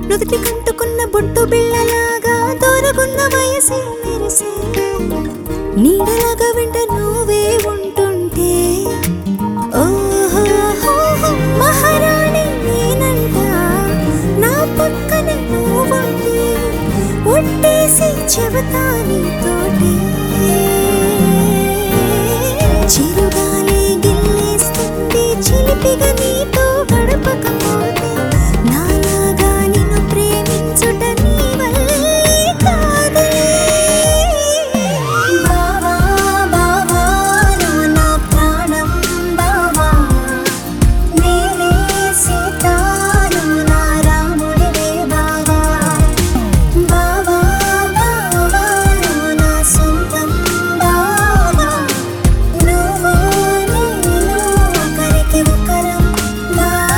నుదుటి కంటుకున్న బొట్టు బిళ్ళలాగా దూరగున్న వయసే మెరిసే నీడలాగా వెంట నువ్వే ఉంటుంటే ఓహో మహారాణి నేనంట నా పక్కన నువ్వుంటే ఒట్టేసి చెబుతా నీతోటి చిరుగాలి గిల్లేస్తుంది చిలిపిగా నీతో గడపకపోతే నాలాగా నిన్ను ప్రేమించుట నీ వల్లే కాదే బావా బావా నా నా ప్రాణం బావా నీవే సీతాను నా రాముడివే బావా బావా బావా నా సొంతం బావా నువ్వు నేను ఒకరికి ఒకరం బావా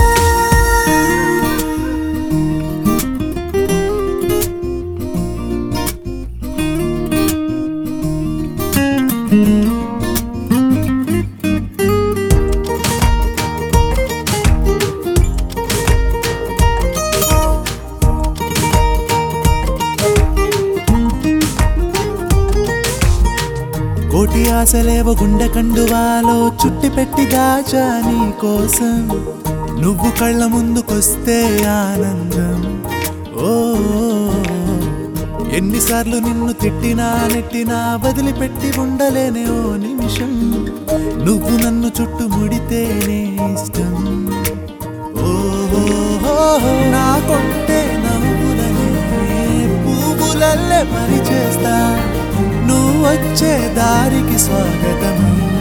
కోటి ఆశలేవ గుండె కండువాలో చుట్టి పెట్టి దాచా నీ కోసం నువ్వు కళ్ళ ముందుకొస్తే ఆనందం ఓ ఎన్నిసార్లు నిన్ను తిట్టినా నెట్టినా వదిలిపెట్టి ఉండలేనే ఓ నిమిషం నువ్వు నన్ను చుట్టుముడితేనే ఇష్టం ఓహో నా కొంటే నవ్వులనే పువ్వులల్లే మరి చేస్తా నువ్వు వచ్చే దారికి స్వాగతం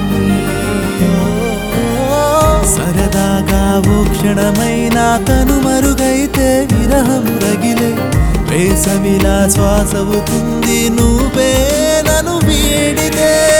సరదాగా ఓ క్షణమైనా తను మరుగైతే విరహం రగిలే వేసవిలా శ్వాసవుతుంది నువ్వే నన్ను వీడితే